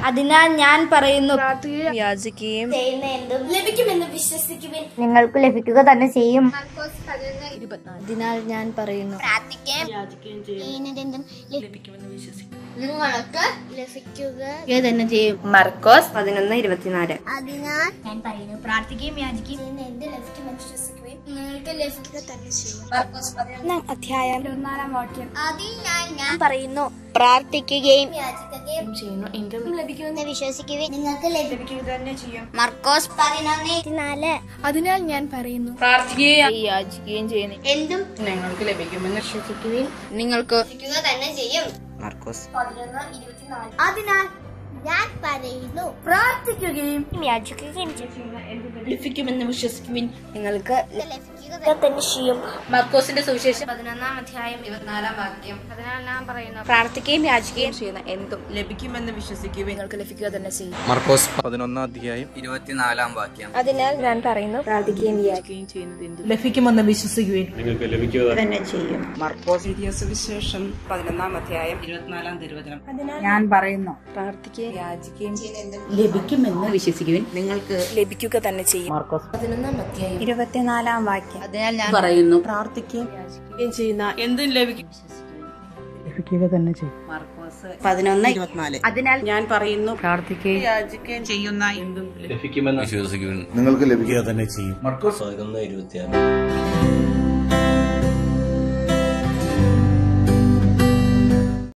അതിനാൽ ഞാൻ പറയുന്നു യാചിക്കുകയും ചെയ്യുന്ന എന്തും ലഭിക്കുമെന്ന് വിശ്വസിക്കുവിൻ നിങ്ങൾക്ക് ലഭിക്കുക തന്നെ ചെയ്യും അതിനാൽ ഞാൻ പറയുന്നു നിങ്ങൾക്ക് ലഭിക്കുക തന്നെ ചെയ്യും മർക്കോസ് പതിനൊന്ന് ഇരുപത്തിനാല് അതിനാൽ ഞാൻ പറയുന്നു പ്രാർത്ഥിക്കുകയും യാചിക്കുകയും എന്ത് ലഭിക്കുമെന്ന് വിശ്വസിക്കുവിൻ നിങ്ങൾക്ക് ലഭിക്കുക തന്നെ ചെയ്യും അധ്യായം പതിനാലാം വാക്യം അതിനാൽ ഞാൻ പറയുന്നു പ്രാർത്ഥിക്കുകയും യാചിക്കുകയും ചെയ്യുന്നു എന്തും ലഭിക്കുമെന്ന് വിശ്വസിക്കുവിൻ നിങ്ങൾക്ക് ലഭിക്കുക തന്നെ ചെയ്യും മർക്കോസ് പതിനൊന്ന് ഇരുപത്തിനാല് അതിനാൽ ഞാൻ പറയുന്നു പ്രാർത്ഥിക്കുകയും യാചിക്കുകയും ചെയ്യുന്നു എന്തും നിങ്ങൾക്ക് ലഭിക്കുമെന്ന് വിശ്വസിക്കുവിൻ നിങ്ങൾക്ക് ലഭിക്കുക തന്നെ ചെയ്യും മർക്കോസ് പതിനൊന്ന് ഇരുപത്തിനാല് അതിനാൽ ഞാൻ പറയുന്നു പ്രാർത്ഥിക്കുകയും യാചിക്കുകയും ലഭിക്കുമെന്ന് വിശ്വസിക്കുവിൻ നിങ്ങൾക്ക് ലഭിക്കുക തന്നെ ചെയ്യും മർക്കോസിന്റെ സുവിശേഷം പതിനൊന്നാം അധ്യായം ഇരുപത്തിനാലാം വാക്യം അതിനാൽ ഞാൻ പറയുന്നു പ്രാർത്ഥിക്കുകയും യാചിക്കുകയും ചെയ്യുന്ന എന്തും ലഭിക്കുമെന്ന് വിശ്വസിക്കുവിൻ നിങ്ങൾക്ക് ലഭിക്കുക തന്നെ ചെയ്യും മർക്കോസ് പതിനൊന്നാം അധ്യായം ഇരുപത്തിനാലാം വാക്യം അതിനാൽ ഞാൻ പറയുന്നു പ്രാർത്ഥിക്കുകയും യാചിക്കുകയും ചെയ്യുന്നത് എന്തും ലഭിക്കുമെന്ന് വിശ്വസിക്കുവിൻ നിങ്ങൾക്ക് ലഭിക്കുക തന്നെ ചെയ്യും മർക്കോസ് സുവിശേഷം പതിനൊന്നാം അധ്യായം ഇരുപത്തിനാലാം തിരുവചനം ഞാൻ പറയുന്നു പ്രാർത്ഥിക്കുകയും യാചിക്കുകയും ലഭിക്കുമെന്ന് വിശ്വസിക്കുവിൻ നിങ്ങൾക്ക് ലഭിക്കുക തന്നെ ചെയ്യും മാർക്കോസ് പതിനൊന്നാം അധ്യായം ഇരുപത്തിനാലാം വാക്യം അതിനാൽ ഞാൻ പറയുന്നു പ്രാർത്ഥിക്കുകയും ചെയ്യുന്ന എന്തും ലഭിക്കും ലഭിക്കുക തന്നെ ചെയ്യും മർക്കോസ് പതിനൊന്ന് ഇരുപത്തിനാല് അതിനാൽ ഞാൻ പറയുന്നു പ്രാർത്ഥിക്കുകയും യാചിക്കുകയും ചെയ്യുന്ന എന്തും ലഭിക്കുമെന്ന് വിശ്വസിക്കുവിൻ നിങ്ങൾക്ക് ലഭിക്കുക തന്നെ ചെയ്യും മർക്കോസ് പതിനൊന്ന് ഇരുപത്തിയാറ്